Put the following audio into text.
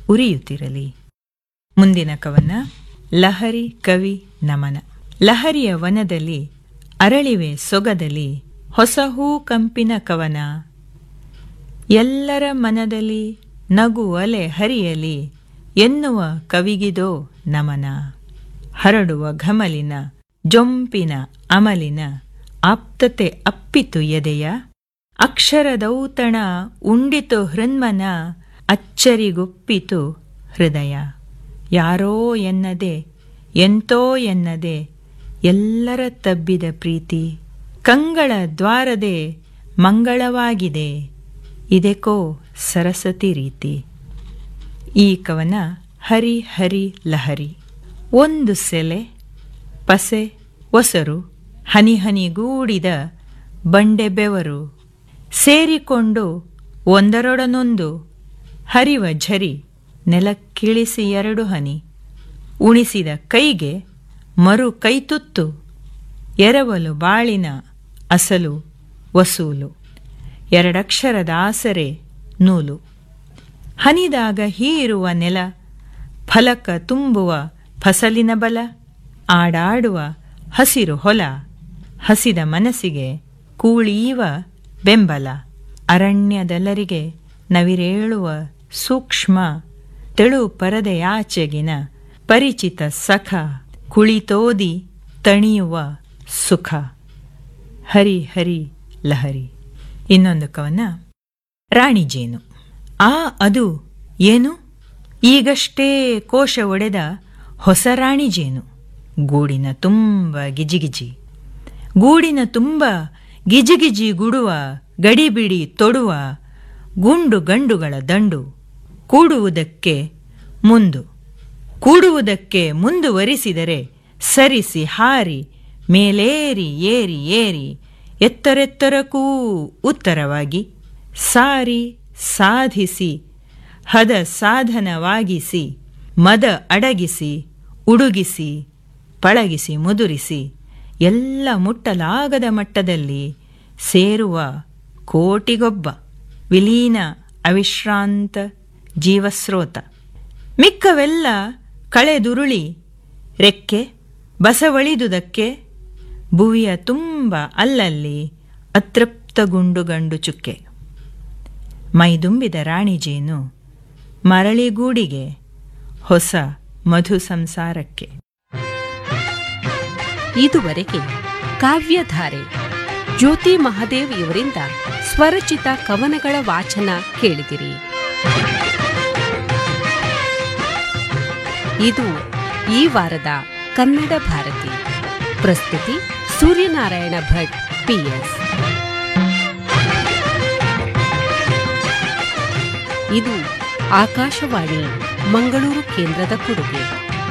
ಉರಿಯುತ್ತಿರಲಿ ಮುಂದಿನ ಕವನ ಲಹರಿ ಕವಿ ನಮನ ಲಹರಿಯ ವನದಲ್ಲಿ ಅರಳಿವೆ ಸೊಗದಲ್ಲಿ ಹೊಸ ಹೂ ಕಂಪಿನ ಕವನ ಎಲ್ಲರ ಮನದಲ್ಲಿ ನಗು ಅಲೆ ಹರಿಯಲಿ ಎನ್ನುವ ಕವಿಗಿದೋ ನಮನ ಹರಡುವ ಘಮಲಿನ ಜೊಂಪಿನ ಅಮಲಿನ ಆಪ್ತತೆ ಅಪ್ಪಿತು ಎದೆಯ ಅಕ್ಷರದೌತಣ ಉಂಡಿತು ಹೃನ್ಮನ ಅಚ್ಚರಿಗೊಪ್ಪಿತು ಹೃದಯ ಯಾರೋ ಎನ್ನದೆ ಎಂತೋ ಎನ್ನದೆ ಎಲ್ಲರ ತಬ್ಬಿದ ಪ್ರೀತಿ ಕಂಗಳ ದ್ವಾರದೆ ಮಂಗಳವಾಗಿದೆ ಇದೆಕೋ ಸರಸ್ವತಿ ರೀತಿ ಈ ಕವನ ಹರಿ ಹರಿ ಲಹರಿ ಒಂದು ಸೆಲೆ ಪಸೆ ಒಸರು ಹನಿ ಹನಿಗೂಡಿದ ಬಂಡೆ ಬೆವರು ಸೇರಿಕೊಂಡು ಒಂದರೊಡನೊಂದು ಹರಿವ ಝರಿ ನೆಲಕ್ಕಿಳಿಸಿ ಎರಡು ಹನಿ ಉಣಿಸಿದ ಕೈಗೆ ಮರು ಕೈತುತ್ತು ಎರವಲು ಬಾಳಿನ ಅಸಲು ವಸೂಲು ಎರಡಕ್ಷರದ ಆಸರೆ ನೂಲು ಹನಿದಾಗ ಹೀರುವ ನೆಲ ಫಲಕ ತುಂಬುವ ಫಸಲಿನ ಬಲ ಆಡಾಡುವ ಹಸಿರು ಹೊಲ ಹಸಿದ ಮನಸ್ಸಿಗೆ ಕೂಳೀವ ಬೆಂಬಲ ಅರಣ್ಯದೆಲ್ಲರಿಗೆ ನವಿರೇಳುವ ಸೂಕ್ಷ್ಮ ತೆಳು ಪರದೆಯಾಚೆಗಿನ ಪರಿಚಿತ ಸಖ ಕುಳಿತೋದಿ ತಣಿಯುವ ಸುಖ ಹರಿ ಹರಿ ಲಹರಿ ಇನ್ನೊಂದು ಕವನ ರಾಣಿ ಜೇನು ಆ ಅದು ಏನು ಈಗಷ್ಟೇ ಕೋಶ ಒಡೆದ ಹೊಸ ರಾಣಿ ಜೇನು ಗೂಡಿನ ತುಂಬ ಗಿಜಿಗಿಜಿ ಗೂಡಿನ ತುಂಬ ಗಿಜಿಗಿಜಿ ಗುಡುವ ಗಡಿಬಿಡಿ ತೊಡುವ ಗುಂಡು ಗಂಡುಗಳ ದಂಡು ಕೂಡುವುದಕ್ಕೆ ಮುಂದು ಕೂಡುವುದಕ್ಕೆ ಮುಂದುವರಿಸಿದರೆ ಸರಿಸಿ ಹಾರಿ ಮೇಲೇರಿ ಏರಿ ಏರಿ ಎತ್ತರೆತ್ತರಕ್ಕೂ ಉತ್ತರವಾಗಿ ಸಾರಿ ಸಾಧಿಸಿ ಹದ ಸಾಧನವಾಗಿಸಿ ಮದ ಅಡಗಿಸಿ ಉಡುಗಿಸಿ ಪಳಗಿಸಿ ಮುದುರಿಸಿ ಎಲ್ಲ ಮುಟ್ಟಲಾಗದ ಮಟ್ಟದಲ್ಲಿ ಸೇರುವ ಕೋಟಿಗೊಬ್ಬ ವಿಲೀನ ಅವಿಶ್ರಾಂತ ಜೀವಸ್ರೋತ ಮಿಕ್ಕವೆಲ್ಲ ಕಳೆದುರುಳಿ ರೆಕ್ಕೆ ಬಸವಳಿದುದಕ್ಕೆ ಭುವಿಯ ತುಂಬ ಅಲ್ಲಲ್ಲಿ ಅತೃಪ್ತಗುಂಡು ಗಂಡು ಚುಕ್ಕೆ ಮೈದುಂಬಿದ ರಾಣಿ ಜೇನು ಮರಳಿಗೂಡಿಗೆ ಹೊಸ ಮಧು ಸಂಸಾರಕ್ಕೆ ಇದುವರೆಗೆ ಕಾವ್ಯಧಾರೆ ಜ್ಯೋತಿ ಮಹಾದೇವ್ ಇವರಿಂದ ಸ್ವರಚಿತ ಕವನಗಳ ವಾಚನ ಕೇಳಿದಿರಿ ಇದು ಈ ವಾರದ ಕನ್ನಡ ಭಾರತಿ ಪ್ರಸ್ತುತಿ ಸೂರ್ಯನಾರಾಯಣ ಭಟ್ ಪಿಎಸ್ ಇದು ಆಕಾಶವಾಣಿ ಮಂಗಳೂರು ಕೇಂದ್ರದ ಕೊಡುಗೆ